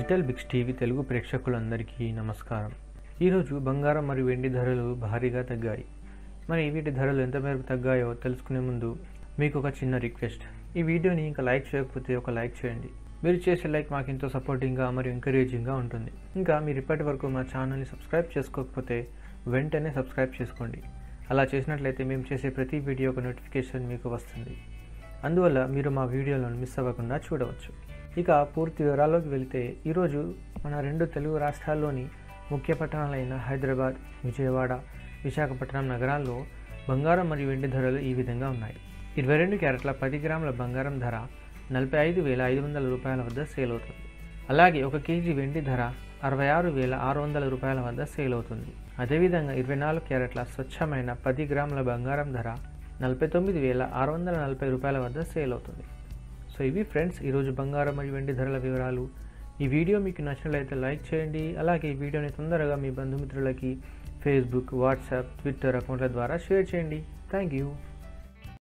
digital Biggs TV Telugu ప్రేక్షకులందరికీ నమస్కారం ఈరోజు బంగారం మరియు వెండి ధరలు భారీగా తగ్గాయి మరి వీటి ధరలు ఎంత మేరకు తగ్గాయో తెలుసుకునే ముందు మీకు ఒక చిన్న రిక్వెస్ట్ ఈ వీడియోని ఇంకా లైక్ చేయకపోతే ఒక లైక్ చేయండి మీరు చేసే లైక్ మాకు ఎంతో సపోర్టింగ్గా మరియు ఎంకరేజింగ్గా ఉంటుంది ఇంకా మీరు ఇప్పటి వరకు మా ఛానల్ని సబ్స్క్రైబ్ చేసుకోకపోతే వెంటనే సబ్స్క్రైబ్ చేసుకోండి అలా చేసినట్లయితే మేము చేసే ప్రతి వీడియో ఒక నోటిఫికేషన్ మీకు వస్తుంది అందువల్ల మీరు మా వీడియోలను మిస్ అవ్వకుండా చూడవచ్చు ఇక పూర్తి వివరాల్లోకి వెళితే ఈరోజు మన రెండు తెలుగు రాష్ట్రాల్లోని ముఖ్య పట్టణాలైన హైదరాబాద్ విజయవాడ విశాఖపట్నం నగరాల్లో బంగారం మరియు వెండి ధరలు ఈ విధంగా ఉన్నాయి ఇరవై రెండు క్యారెట్ల పది గ్రాముల బంగారం ధర నలభై ఐదు వేల ఐదు వందల రూపాయల వద్ద సేల్ అవుతుంది అలాగే ఒక కేజీ వెండి ధర అరవై ఆరు వేల ఆరు వందల రూపాయల వద్ద సేల్ అవుతుంది అదేవిధంగా ఇరవై నాలుగు క్యారెట్ల స్వచ్ఛమైన పది గ్రాముల బంగారం ధర నలభై తొమ్మిది వేల ఆరు వందల నలభై రూపాయల వద్ద సేల్ అవుతుంది సో ఇవి ఫ్రెండ్స్ ఈరోజు బంగారం మరియు వెండి ధరల వివరాలు ఈ వీడియో మీకు నచ్చినట్లయితే లైక్ చేయండి అలాగే ఈ వీడియోని తొందరగా మీ బంధుమిత్రులకి ఫేస్బుక్ వాట్సాప్ ట్విట్టర్ అకౌంట్ల ద్వారా షేర్ చేయండి థ్యాంక్ యూ